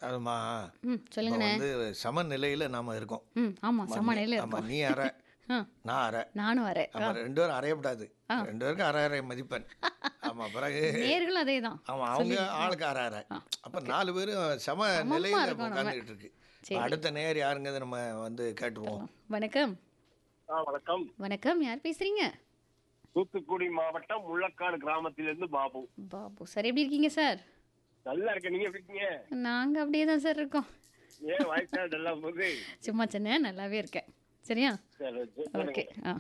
அதுமா ம் இப்போ சொல்லுங்கண்ணே வந்து சமநிலையில் நாம இருக்கோம் ம் ஆமாம் சமநிலையில் ஆமா இருக்கும் நீ அரை ஆ நான் அரை நானும் வரேன் நம்ம ரெண்டு பேரும் அறையப்படாது ரெண்டு பேருக்கும் அரை அரை மதிப்பெண் ஆமா பிறகு நேர்களும் அதே தான் ஆமா அவங்க ஆளுக்கு அரை அரை அப்ப நாலு பேரும் சம நிலையில இருக்கோம் நம்ம. உட்காந்துக்கிட்டு இருக்கு இப்ப அடுத்த நேர் யாருங்கிறத நம்ம வந்து கேட்டுருவோம் வணக்கம் ஆ வணக்கம் வணக்கம் யார் பேசுறீங்க தூத்துக்குடி மாவட்டம் முள்ளக்காடு கிராமத்திலிருந்து பாபு பாபு சார் எப்படி இருக்கீங்க சார் நல்லா இருக்க நீங்க எப்படி இருக்கீங்க நாங்க அப்படியே தான் சார் இருக்கோம் ஏன் வாய்ஸா நல்லா போகுது சும்மா சின்ன நல்லாவே இருக்கேன் சரியா சரி, சரி, ஓகே ஆ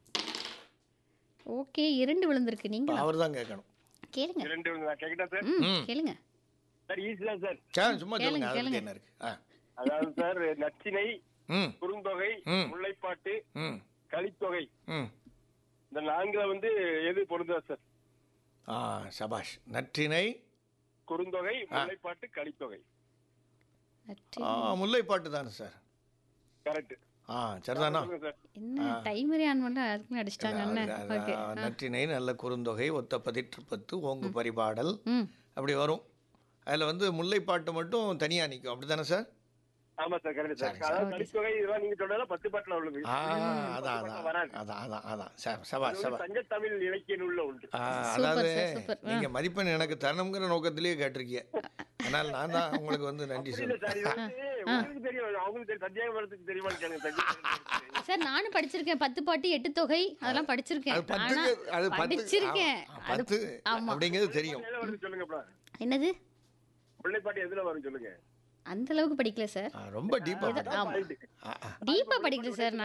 ஓகே இரண்டு விழுந்திருக்கு நீங்க அவர் தான் கேட்கணும் கேளுங்க இரண்டு நான் கேட்கட்டா சார் ம் கேளுங்க சார் ஈஸி தான் சார் சரி சும்மா கேளுங்க, சொல்லுங்க அதை பத்தி கேளுங்க. என்ன இருக்கு ஆ அதாவது சார் நச்சினை ம் குறுந்தொகை ம். முல்லைப்பாட்டு ம் கலித்தொகை ம் இந்த நான்குல வந்து எது பொருந்தா சார் ஆ சபாஷ் நற்றினை குறுந்தொகை முல்லைப்பாட்டு கலித்தொகை நன்றி. ஆ முல்லைப்பாட்டு தானே சார் கரெக்ட் ஆ சரிதானா சொல்லுங்க சார் என்ன டைமரே ஆன் பண்ணல அதுக்குள்ள அடிச்சிட்டாங்க அண்ணன் அது- ஓகே அது- நற்றினை நல்ல குறுந்தொகை ஒத்த பதிற்று பத்து ஓங்கு பரிபாடல் ம் அப்படி வரும் அதில் வந்து முல்லைப்பாட்டு மட்டும் தனியாக நிற்கும் அப்படி தானே சார் ஆமா சார் கரெக்ட் சார் அதாவது கலித்தொகை இதெல்லாம் நீங்க சொன்னதுல பத்து பாட்டுல உள்ளது ஆ அதான் பத்து அதான் வராது அதான் அதான் அதான் ச- சபா இது சபா வந்து தஞ்ச தமிழ் இலக்கிய நூல்ல உண்டு ஆ, சூப்பர் அதாவது சார், சூப்பர். ஆ. நீங்கள் மதிப்பெண் எனக்கு தரணுங்கிற நோக்கத்திலேயே கேட்டிருக்கீங்க அதனால் நான் தான் உங்களுக்கு வந்து நன்றி இல்ல சொல்லுவேன் சார் இது வந்து உங்களுக்கு தெரியும் அவங்களுக்கு தெரியும் சத்தியாக மரத்துக்கு தெரியுமான்னு கேளுங்க சத்தியாக சார் நானும் படிச்சிருக்கேன் பத்து பாட்டு எட்டு தொகை அதெல்லாம் படிச்சிருக்கேன் அது ஆனா பத்துக்கு அது பத்து படிச்சிருக்கேன் ஆ, அது பத்து ஆமா அப்படிங்கிறது தெரியும் எதுல வருது சொல்லுங்கப்பா என்னது முல்லைப்பாட்டு எதுல வரும் சொல்லுங்க அந்த அளவுக்கு படிக்கல சார் ஆ, ரொம்ப டீப்பாக ஆமா ஆ ஆ டீப்பா படிக்கல சார்